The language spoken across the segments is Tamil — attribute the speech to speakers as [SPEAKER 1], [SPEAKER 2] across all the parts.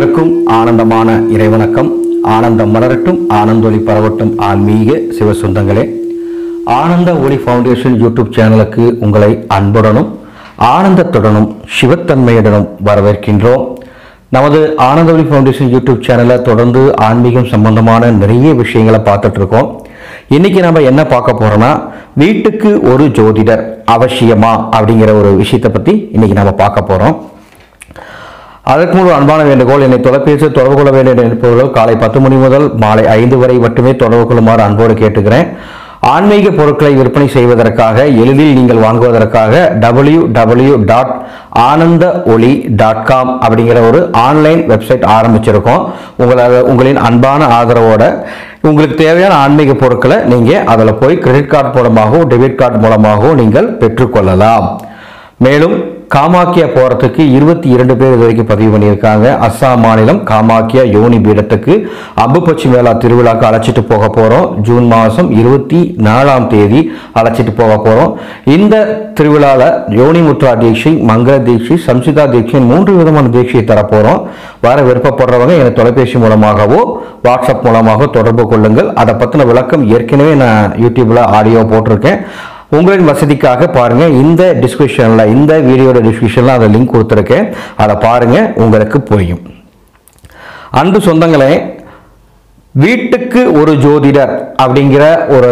[SPEAKER 1] அனைவருக்கும் ஆனந்தமான இறைவணக்கம் ஆனந்தம் மலரட்டும் ஆனந்தொலி பரவட்டும் ஆன்மீக சிவ சொந்தங்களே ஆனந்த ஒளி ஃபவுண்டேஷன் யூடியூப் சேனலுக்கு உங்களை அன்புடனும் ஆனந்தத்துடனும் சிவத்தன்மையுடனும் வரவேற்கின்றோம் நமது ஆனந்த ஒளி ஃபவுண்டேஷன் யூடியூப் சேனலை தொடர்ந்து ஆன்மீகம் சம்பந்தமான நிறைய விஷயங்களை பார்த்துட்டு இருக்கோம் இன்னைக்கு நம்ம என்ன பார்க்க போறோம்னா வீட்டுக்கு ஒரு ஜோதிடர் அவசியமா அப்படிங்கிற ஒரு விஷயத்தை பத்தி இன்னைக்கு நம்ம பார்க்க போறோம் அதற்கு முன்பு அன்பான வேண்டுகோள் என்னை தொலைபேசி தொடர்பு கொள்ள வேண்டிய நினைப்பவர்கள் காலை பத்து மணி முதல் மாலை ஐந்து வரை மட்டுமே தொடர்பு கொள்ளுமாறு அன்போடு கேட்டுக்கிறேன் ஆன்மீக பொருட்களை விற்பனை செய்வதற்காக எளிதில் நீங்கள் வாங்குவதற்காக டபிள்யூ டபிள்யூ டாட் ஆனந்த ஒளி டாட் காம் அப்படிங்கிற ஒரு ஆன்லைன் வெப்சைட் ஆரம்பிச்சிருக்கோம் உங்களை உங்களின் அன்பான ஆதரவோட உங்களுக்கு தேவையான ஆன்மீக பொருட்களை நீங்கள் அதில் போய் கிரெடிட் கார்டு மூலமாகவோ டெபிட் கார்டு மூலமாகவோ நீங்கள் பெற்றுக்கொள்ளலாம் மேலும் காமாக்கியா போறதுக்கு இருபத்தி இரண்டு பேர் இது வரைக்கும் பதிவு பண்ணியிருக்காங்க அஸ்ஸாம் மாநிலம் காமாக்கியா யோனி பீடத்துக்கு அம்புப்பச்சி மேளா திருவிழாக்கு அழைச்சிட்டு போக போறோம் ஜூன் மாதம் இருபத்தி நாலாம் தேதி அழைச்சிட்டு போக போறோம் இந்த திருவிழாவில் யோனி முத்ரா தீட்சை மங்கள தீட்சை சம்சிதா தீட்சை மூன்று விதமான தீட்சையை தரப்போறோம் வர விருப்பப்படுறவங்க எனக்கு தொலைபேசி மூலமாகவோ வாட்ஸ்அப் மூலமாக தொடர்பு கொள்ளுங்கள் அதை பற்றின விளக்கம் ஏற்கனவே நான் யூடியூப்ல ஆடியோ போட்டிருக்கேன் உங்களின் வசதிக்காக பாருங்க இந்த டிஸ்கிரிப்ஷன்ல இந்த வீடியோட டிஸ்கிரிப்ஷன்ல அதை லிங்க் கொடுத்துருக்கேன் அதை பாருங்க உங்களுக்கு புரியும் அன்பு சொந்தங்களே வீட்டுக்கு ஒரு ஜோதிடர் அப்படிங்கிற ஒரு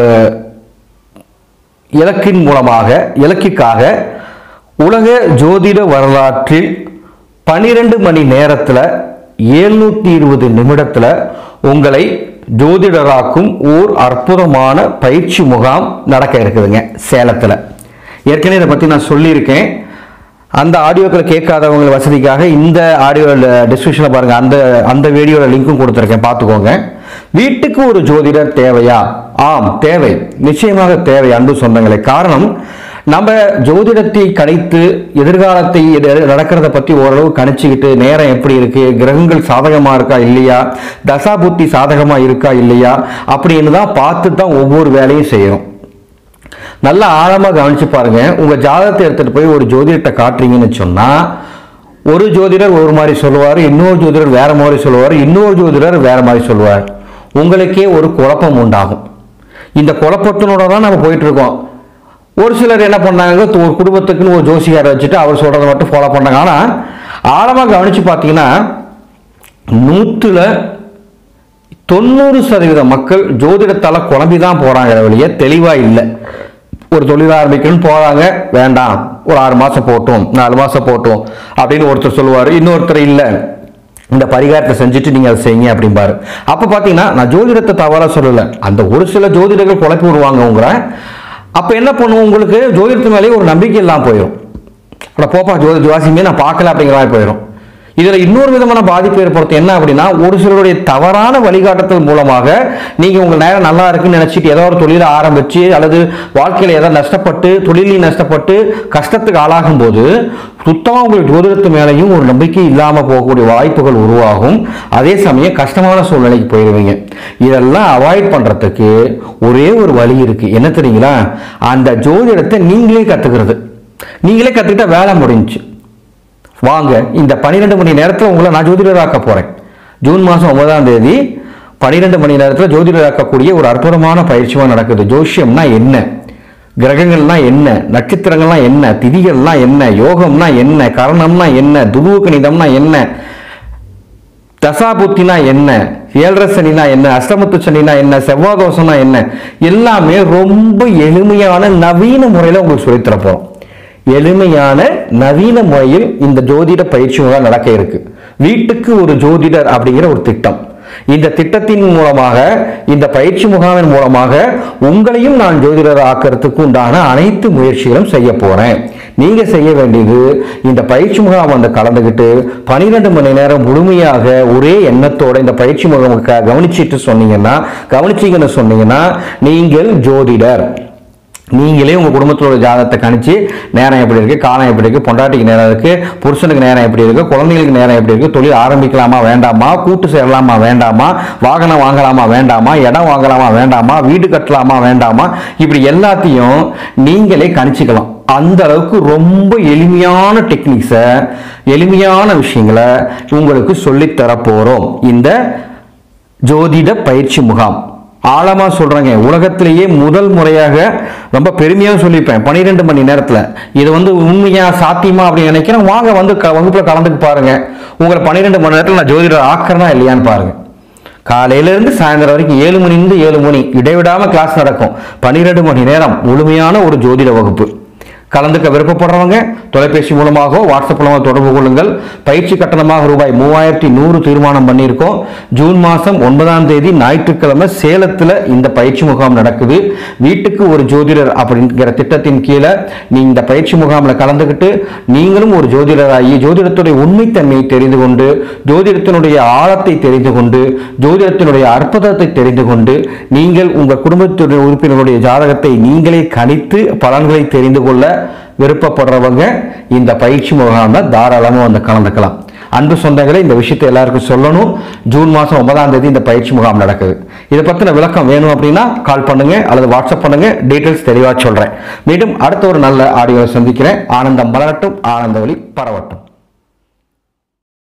[SPEAKER 1] இலக்கின் மூலமாக இலக்கிற்காக உலக ஜோதிட வரலாற்றில் பனிரெண்டு மணி நேரத்தில் எழுநூற்றி இருபது நிமிடத்தில் உங்களை ஜோதிடராக்கும் ஓர் அற்புதமான பயிற்சி முகாம் நடக்க இருக்குதுங்க சேலத்தில் ஏற்கனவே இதை பற்றி நான் சொல்லியிருக்கேன் அந்த ஆடியோக்களை கேட்காதவங்க வசதிக்காக இந்த ஆடியோ டிஸ்கிரிப்ஷனில் பாருங்கள் அந்த அந்த வீடியோட லிங்க்கும் கொடுத்துருக்கேன் பார்த்துக்கோங்க வீட்டுக்கு ஒரு ஜோதிடர் தேவையா ஆம் தேவை நிச்சயமாக தேவை அன்பு சொந்தங்களே காரணம் நம்ம ஜோதிடத்தை கணித்து எதிர்காலத்தை எது- நடக்கிறத பற்றி ஓரளவு கணிச்சுக்கிட்டு நேரம் எப்படி இருக்கு கிரகங்கள் சாதகமா இருக்கா இல்லையா தசா புத்தி சாதகமா இருக்கா இல்லையா அப்படின்னு தான் பார்த்து தான் ஒவ்வொரு வேலையும் செய்யணும் நல்லா ஆழமா கவனிச்சு பாருங்க உங்க ஜாதகத்தை எடுத்துட்டு போய் ஒரு ஜோதிடத்தை காட்டுறீங்கன்னு சொன்னா ஒரு ஜோதிடர் ஒரு மாதிரி சொல்லுவார் இன்னொரு ஜோதிடர் வேற மாதிரி சொல்லுவார் இன்னொரு ஜோதிடர் வேற மாதிரி சொல்லுவார் உங்களுக்கே ஒரு குழப்பம் உண்டாகும் இந்த குழப்பத்தினோட தான் நம்ம போயிட்டு இருக்கோம் ஒரு சிலர் என்ன பண்ணாங்க ஒரு குடும்பத்துக்குன்னு ஒரு ஜோசியாரை வச்சுட்டு அவர் சொல்றதை மட்டும் ஃபாலோ பண்ணாங்க ஆனா ஆழமா கவனிச்சு பார்த்தீங்கன்னா நூற்றுல தொண்ணூறு சதவீத மக்கள் ஜோதிடத்தால குழம்பி தான் போறாங்க வெளியே தெளிவா இல்லை ஒரு தொழில் ஆரம்பிக்கணும்னு போறாங்க வேண்டாம் ஒரு ஆறு மாசம் போட்டும் நாலு மாசம் போட்டும் அப்படின்னு ஒருத்தர் சொல்லுவார் இன்னொருத்தர் இல்லை இந்த பரிகாரத்தை செஞ்சுட்டு நீங்க அதை செய்யுங்க அப்படிம்பாரு அப்ப பாத்தீங்கன்னா நான் ஜோதிடத்தை தவறா சொல்லல அந்த ஒரு சில ஜோதிடர்கள் குழப்பி விடுவாங்க உங்களை அப்ப என்ன பண்ணுவோம் உங்களுக்கு ஜோதிடத்து மேலேயே ஒரு நம்பிக்கை இல்லாம போயிடும் அட போப்பா ஜோதி ஜோசியமே நான் பார்க்கல அப்படிங்கிற மாதிரி போயிடும் இதுல இன்னொரு விதமான பாதிப்பு ஏற்படுத்தும் என்ன அப்படின்னா ஒரு சிலருடைய தவறான வழிகாட்டுதல் மூலமாக நீங்க உங்க நேரம் நல்லா இருக்குன்னு நினைச்சிட்டு ஏதோ ஒரு தொழிலை ஆரம்பிச்சு அல்லது வாழ்க்கையில ஏதாவது நஷ்டப்பட்டு தொழிலையும் நஷ்டப்பட்டு கஷ்டத்துக்கு ஆளாகும் போது சுத்தமா உங்களுக்கு ஜோதிடத்து மேலேயும் ஒரு நம்பிக்கை இல்லாம போகக்கூடிய வாய்ப்புகள் உருவாகும் அதே சமயம் கஷ்டமான சூழ்நிலைக்கு போயிடுவீங்க இதெல்லாம் அவாய்ட் பண்றதுக்கு ஒரே ஒரு வழி இருக்கு என்ன தெரியுங்களா அந்த ஜோதிடத்தை நீங்களே கத்துக்கிறது நீங்களே கத்துக்கிட்டா வேலை முடிஞ்சுச்சு வாங்க இந்த பன்னிரெண்டு மணி நேரத்தில் உங்களை நான் ஜோதிடராக்க போறேன் ஜூன் மாதம் ஒன்பதாம் தேதி பன்னிரெண்டு மணி நேரத்தில் ஜோதிடராக்கக்கூடிய ஒரு அற்புதமான பயிற்சியாக நடக்குது ஜோசியம்னா என்ன கிரகங்கள்னா என்ன நட்சத்திரங்கள்னா என்ன திதிகள்னா என்ன யோகம்னா என்ன கரணம்னா என்ன துருவ கணிதம்னா என்ன தசாபுத்தினா என்ன ஏழரை சனினா என்ன அஷ்டமத்து சனினா என்ன செவ்வாய் தோஷம்னா என்ன எல்லாமே ரொம்ப எளிமையான நவீன முறையில் உங்களுக்கு சொல்லித்தர போறோம் எளிமையான நவீன முறையில் இந்த ஜோதிட பயிற்சி முகாம் நடக்க இருக்கு வீட்டுக்கு ஒரு ஜோதிடர் அப்படிங்கிற ஒரு திட்டம் இந்த திட்டத்தின் மூலமாக இந்த பயிற்சி முகாமின் மூலமாக உங்களையும் நான் ஜோதிடர் ஆக்கிறதுக்கு உண்டான அனைத்து முயற்சிகளும் செய்ய போறேன் நீங்க செய்ய வேண்டியது இந்த பயிற்சி முகாம் வந்து கலந்துக்கிட்டு பனிரெண்டு மணி நேரம் முழுமையாக ஒரே எண்ணத்தோட இந்த பயிற்சி முகாம் க- கவனிச்சிட்டு சொன்னீங்கன்னா கவனிச்சீங்கன்னு சொன்னீங்கன்னா நீங்கள் ஜோதிடர் நீங்களே உங்கள் குடும்பத்தோட ஜாதகத்தை கணிச்சு நேரம் எப்படி இருக்குது காலம் எப்படி இருக்குது பொண்டாட்டிக்கு நேரம் இருக்குது புருஷனுக்கு நேரம் எப்படி இருக்குது குழந்தைங்களுக்கு நேரம் எப்படி இருக்குது தொழில் ஆரம்பிக்கலாமா வேண்டாமா கூட்டு சேரலாமா வேண்டாமா வாகனம் வாங்கலாமா வேண்டாமா இடம் வாங்கலாமா வேண்டாமா வீடு கட்டலாமா வேண்டாமா இப்படி எல்லாத்தையும் நீங்களே கணிச்சுக்கலாம் அந்த அளவுக்கு ரொம்ப எளிமையான டெக்னிக்ஸை எளிமையான விஷயங்களை உங்களுக்கு சொல்லித்தர போகிறோம் இந்த ஜோதிட பயிற்சி முகாம் ஆழமா சொல்றேங்க உலகத்திலேயே முதல் முறையாக ரொம்ப பெருமையாக சொல்லியிருப்பேன் பன்னிரெண்டு மணி நேரத்தில் இது வந்து உண்மையா சாத்தியமா அப்படின்னு நினைக்கிறேன் வாங்க வந்து க- வகுப்புல கலந்துக்கு பாருங்க உங்களை பன்னிரெண்டு மணி நேரத்தில் நான் ஜோதிடர் ஆக்கிறனா இல்லையான்னு பாருங்க காலையில இருந்து சாயந்தரம் வரைக்கும் ஏழு மணிலிருந்து ஏழு மணி இடைவிடாம கிளாஸ் நடக்கும் பன்னிரெண்டு மணி நேரம் முழுமையான ஒரு ஜோதிட வகுப்பு கலந்துக்க விருப்பப்படுறவங்க தொலைபேசி மூலமாக வாட்ஸ்அப் மூலமாக தொடர்பு கொள்ளுங்கள் பயிற்சி கட்டணமாக ரூபாய் மூவாயிரத்தி நூறு தீர்மானம் பண்ணியிருக்கோம் ஜூன் மாதம் ஒன்பதாம் தேதி ஞாயிற்றுக்கிழமை சேலத்தில் இந்த பயிற்சி முகாம் நடக்குது வீட்டுக்கு ஒரு ஜோதிடர் அப்படிங்கிற திட்டத்தின் கீழே நீ இந்த பயிற்சி முகாமில் கலந்துக்கிட்டு நீங்களும் ஒரு ஜோதிடராகி ஜோதிடத்துடைய உண்மைத்தன்மையை தெரிந்து கொண்டு ஜோதிடத்தினுடைய ஆழத்தை தெரிந்து கொண்டு ஜோதிடத்தினுடைய அற்புதத்தை தெரிந்து கொண்டு நீங்கள் உங்கள் குடும்பத்துடைய உறுப்பினருடைய ஜாதகத்தை நீங்களே கணித்து பலன்களை தெரிந்து கொள்ள விருப்பப்படுறவங்க இந்த பயிற்சி முகாமில் தாராளமாக வந்து கலந்துக்கலாம் அன்பு சொந்தங்களே இந்த விஷயத்தை எல்லாருக்கும் சொல்லணும் ஜூன் மாதம் ஒன்பதாம் தேதி இந்த பயிற்சி முகாம் நடக்குது இதை பற்றின விளக்கம் வேணும் அப்படின்னா கால் பண்ணுங்க அல்லது வாட்ஸ்அப் பண்ணுங்க டீட்டெயில்ஸ் தெளிவாக சொல்கிறேன் மீண்டும் அடுத்த ஒரு நல்ல ஆடியோவை சந்திக்கிறேன் ஆனந்தம் மலரட்டும் ஆனந்த ஒளி பரவட்டும்